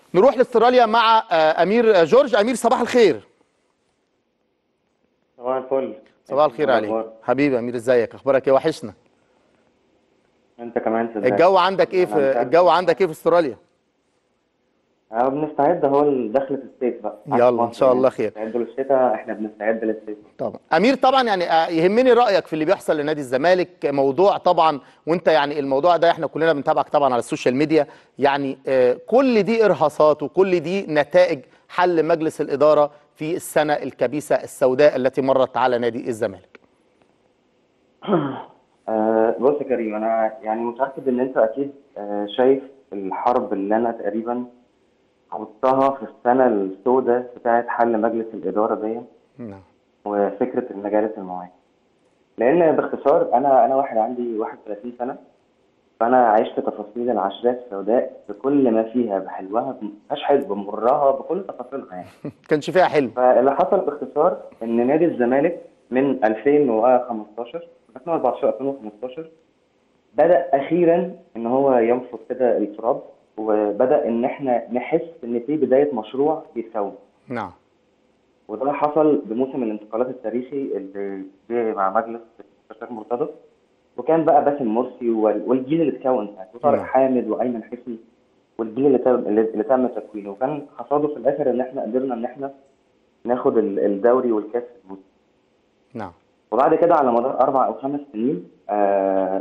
نروح لاستراليا مع آه، امير جورج امير صباح الخير صباح الفل صباح الخير عليك الأخبار؟ حبيبي امير ازيك اخبارك ايه وحشنا انت كمان صدقني الجو عندك ايه أنا في متأكد. الجو عندك ايه في استراليا اه بنستعد اهو لدخلة الصيف بقى يلا، إن شاء الله خير. بنستعد للشتاء احنا بنستعد للصيف طبعا امير طبعا يعني آه، يهمني رايك في اللي بيحصل لنادي الزمالك موضوع طبعا وانت يعني الموضوع ده احنا كلنا بنتابعك طبعا على السوشيال ميديا يعني آه، كل دي ارهاصات وكل دي نتائج حل مجلس الاداره في السنه الكبيسه السوداء التي مرت على نادي الزمالك آه بص يا كريم انا يعني متأكد ان انت اكيد آه شايف الحرب اللي انا تقريبا خضتها في السنة السوداء بتاعت حل مجلس الإدارة دي نعم وفكرة المجالس المعينة لأن باختصار أنا أنا واحد عندي 31 سنة فأنا عشت تفاصيل العشرات السوداء بكل ما فيها بحلوها مفيهاش حلو بمرها بكل تفاصيلها يعني كانش فيها حلم فاللي حصل باختصار ان نادي الزمالك من 2015 2014 2015 بدا اخيرا ان هو ينفض كده التراب وبدا ان احنا نحس ان في بدايه مشروع بيتكون نعم وده حصل بموسم الانتقالات التاريخي اللي جه مع مجلس الشيخ مرتضى وكان بقى باسم مرسي وال- والجيل اللي اتكون ساعتها وطارق نعم. حامد وايمن حسني والجيل اللي تم اللي اللي تم تكوينه وكان حصاده في الاخر ان احنا قدرنا ان احنا ناخد ال- الدوري والكاس في الموسم نعم وبعد كده على مدار اربع او خمس سنين آه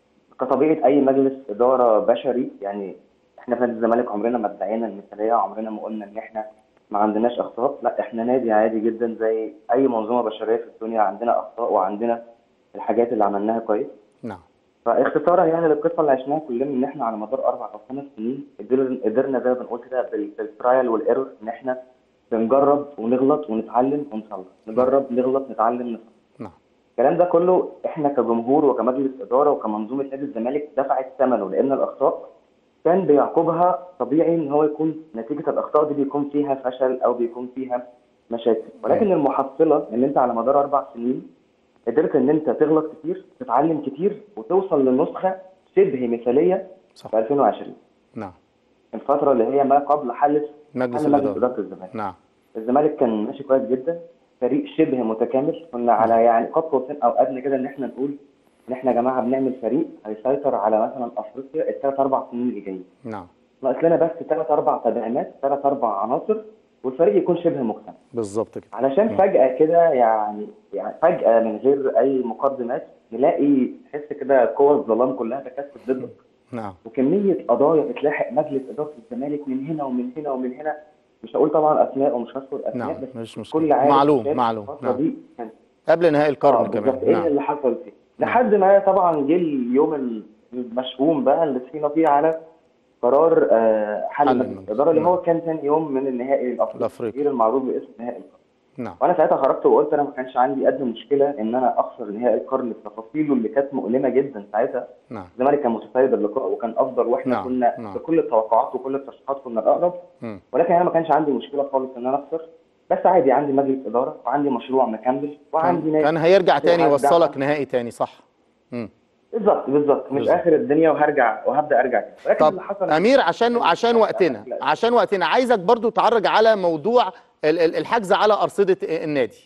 كطبيعه اي مجلس اداره بشري يعني احنا في نادي الزمالك عمرنا ما ادعينا المثاليه عمرنا ما قلنا ان احنا ما عندناش اخطاء لا احنا نادي عادي جدا زي اي منظومه بشريه في الدنيا عندنا اخطاء وعندنا الحاجات اللي عملناها كويس نعم فاختصارا يعني للقصه اللي عشناها كلنا ان احنا على مدار اربع او خمس سنين قدر- قدرنا زي ما بنقول كده بال- بالترايل والايرور ان احنا بنجرب ونغلط ونتعلم ونصلح نجرب نغلط نتعلم نصلح نعم الكلام ده كله احنا كجمهور وكمجلس اداره وكمنظومه نادي الزمالك دفعت ثمنه لان الاخطاء كان بيعقبها طبيعي ان هو يكون نتيجه الاخطاء دي بيكون فيها فشل او بيكون فيها مشاكل ولكن المحصله ان انت على مدار اربع سنين قدرت ان انت تغلط كتير تتعلم كتير وتوصل لنسخه شبه مثاليه صح في 2020 نعم الفتره اللي هي ما قبل حل مجلس حل مجلس الاداره اداره الزمالك نعم الزمالك كان ماشي كويس جدا فريق شبه متكامل كنا على يعني قاب قوسين او ادنى كده ان احنا نقول ان احنا يا جماعه بنعمل فريق هيسيطر على مثلا افريقيا الثلاث اربع سنين اللي جايين نعم ناقص لنا بس ثلاث اربع تدعيمات ثلاث اربع عناصر والفريق يكون شبه مكتمل بالظبط كده علشان فجاه كده يعني يعني فجاه من غير اي مقدمات نلاقي تحس كده قوى الظلام كلها تكتف ضدك نعم وكميه قضايا بتلاحق مجلس اداره الزمالك من هنا ومن هنا ومن هنا مش هقول طبعا اسماء ومش هذكر اسماء نعم بس مش مشكله كل عارف معلوم شاف معلوم الفترة نعم دي كان قبل نهائي اه القرن بالظبط كمان ايه نعم اللي حصل فيه لحد ما طبعا جه اليوم المشؤوم بقى اللي صحينا فيه على قرار آه، حل حل مجلس المجلس. الاداره اللي نعم. هو كان ثاني يوم من النهائي الافريقي الأفريقي. الكبير المعروف باسم نهائي القرن نعم وانا ساعتها خرجت وقلت انا ما كانش عندي ادنى مشكله ان انا اخسر نهائي القرن بتفاصيله اللي كانت مؤلمه جدا ساعتها نعم الزمالك كان متصيد اللقاء وكان افضل واحنا نعم، كنا نعم. بكل التوقعات وكل الترشيحات كنا الاقرب مم. ولكن انا ما كانش عندي مشكله خالص ان انا اخسر بس عادي عندي مجلس اداره وعندي مشروع مكمل وعندي كان, نادي كان هيرجع تاني وهرجع. يوصلك نهائي تاني صح مم. بالظبط بالظبط مش بالظبط. اخر الدنيا وهرجع وهبدا ارجع تاني ولكن طب اللي حصل امير عشان عشان وقتنا عشان وقتنا عايزك برضو تعرج على موضوع ال- ال- الحجز على ارصده النادي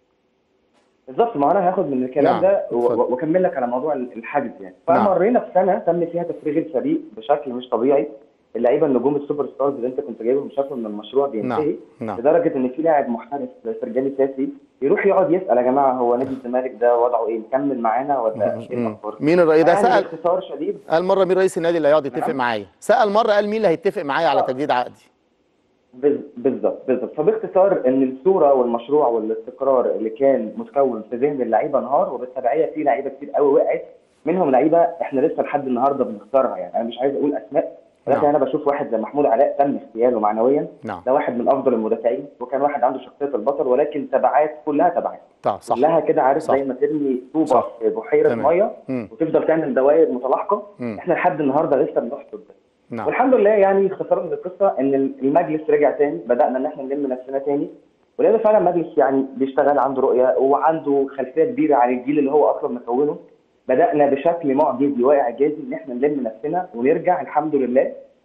بالظبط ما انا هاخد من الكلام نعم، ده و- اتفضل. واكمل لك على موضوع الحجز يعني نعم. فمرينا في سنه تم فيها تفريغ الفريق بشكل مش طبيعي اللعيبه النجوم السوبر ستارز اللي انت كنت جايبهم شافوا ان المشروع بينتهي نعم نعم لدرجه ان في لاعب محترف زي فرجاني ساسي يروح يقعد يسال يا جماعه هو نادي الزمالك ده وضعه ايه مكمل معانا ولا ايه مم. الاخبار؟ مين الرئيس ده يعني سال باختصار شديد قال مره مين رئيس النادي اللي هيقعد يتفق نعم. معايا سال مره قال مين اللي هيتفق معايا على آه. تجديد عقدي بز- بالظبط بالظبط فباختصار ان الصوره والمشروع والاستقرار اللي كان متكون في ذهن اللعيبه انهار وبالتبعيه في لعيبه كتير قوي وقعت منهم لعيبه احنا لسه لحد النهارده بنختارها يعني انا مش عايز اقول اسماء ولكن نعم. انا بشوف واحد زي محمود علاء تم اغتياله معنويا نعم ده واحد من افضل المدافعين وكان واحد عنده شخصيه البطل ولكن تبعات كلها تبعات طبعا صح كلها كده عارف صح. زي ما ترمي طوبه صح. في بحيره تمام. ميه مم. وتفضل تعمل دوائر متلاحقه مم. احنا لحد النهارده لسه بنحصد ده نعم والحمد لله يعني اختصارا للقصه ان المجلس رجع تاني بدانا ان احنا نلم نفسنا تاني ولقينا فعلا مجلس يعني بيشتغل عنده رؤيه وعنده خلفيه كبيره عن الجيل اللي هو اصلا مكونه بدانا بشكل معجزي واعجازي ان احنا نلم نفسنا ونرجع الحمد لله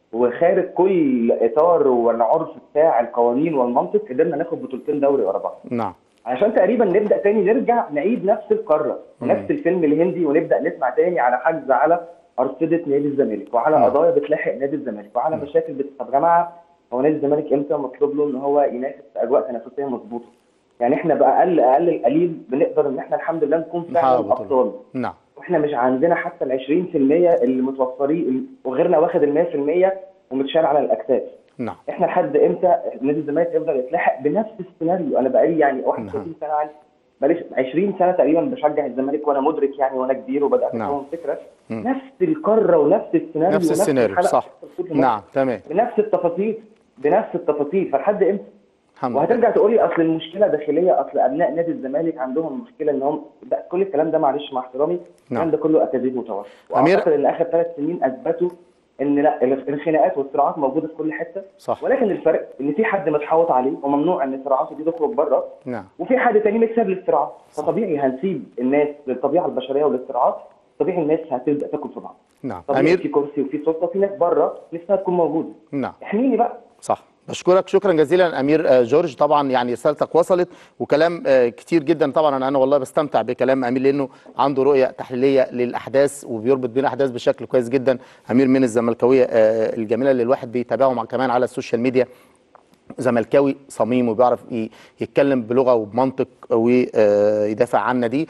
وخارج كل اطار والعرف بتاع القوانين والمنطق قدرنا ناخد بطولتين دوري ورا بعض نعم عشان تقريبا نبدا تاني نرجع نعيد نفس القاره نفس الفيلم الهندي ونبدا نسمع تاني على حجز على ارصده نادي الزمالك وعلى نعم. قضايا بتلاحق نادي الزمالك وعلى مشاكل بت... طب يا جماعه هو نادي الزمالك امتى مطلوب له ان هو ينافس في اجواء تنافسيه مظبوطه يعني احنا باقل اقل القليل بنقدر ان احنا الحمد لله نكون نحقق فعلا بطولة. ابطال نعم واحنا مش عندنا حتى ال 20% اللي متوفرين وغيرنا واخد ال 100% ومتشال على الاكتاف نعم احنا لحد امتى نادي الزمالك يفضل يتلاحق بنفس السيناريو انا بقالي يعني 31 سنه عندي بقالي 20 سنه تقريبا بشجع الزمالك وانا مدرك يعني وانا كبير وبدات نعم. افهم الفكره نفس القاره ونفس السيناريو نفس السيناريو الحلقة صح بتحصل كل مرة. نعم تمام بنفس التفاصيل بنفس التفاصيل فلحد امتى الحمد لله وهترجع تقول لي اصل المشكله داخليه اصل ابناء نادي الزمالك عندهم مشكله ان هم ده كل الكلام ده معلش مع احترامي الكلام ده كله اكاذيب وتواصل أمير- واعتقد ان اخر ثلاث سنين اثبتوا ان لا الخناقات والصراعات موجوده في كل حته صح. ولكن الفرق ان في حد متحوط عليه وممنوع ان صراعاته دي تخرج بره نعم وفي حد تاني مكسب للصراعات فطبيعي هنسيب الناس للطبيعه البشريه وللصراعات طبيعي الناس هتبدا تاكل في بعض نعم طبيعي امير في كرسي وفي سلطه في ناس بره نفسها تكون موجوده نعم احميني بقى صح بشكرك شكرا جزيلا امير آه، جورج طبعا يعني رسالتك وصلت وكلام آه، كتير جدا طبعا انا أنا والله بستمتع بكلام امير لانه عنده رؤيه تحليليه للاحداث وبيربط بين الاحداث بشكل كويس جدا امير من الزملكاويه آه، الجميله اللي الواحد بيتابعهم مع- كمان على السوشيال ميديا زملكاوي صميم وبيعرف ي- يتكلم بلغه وبمنطق ويدافع عن ناديه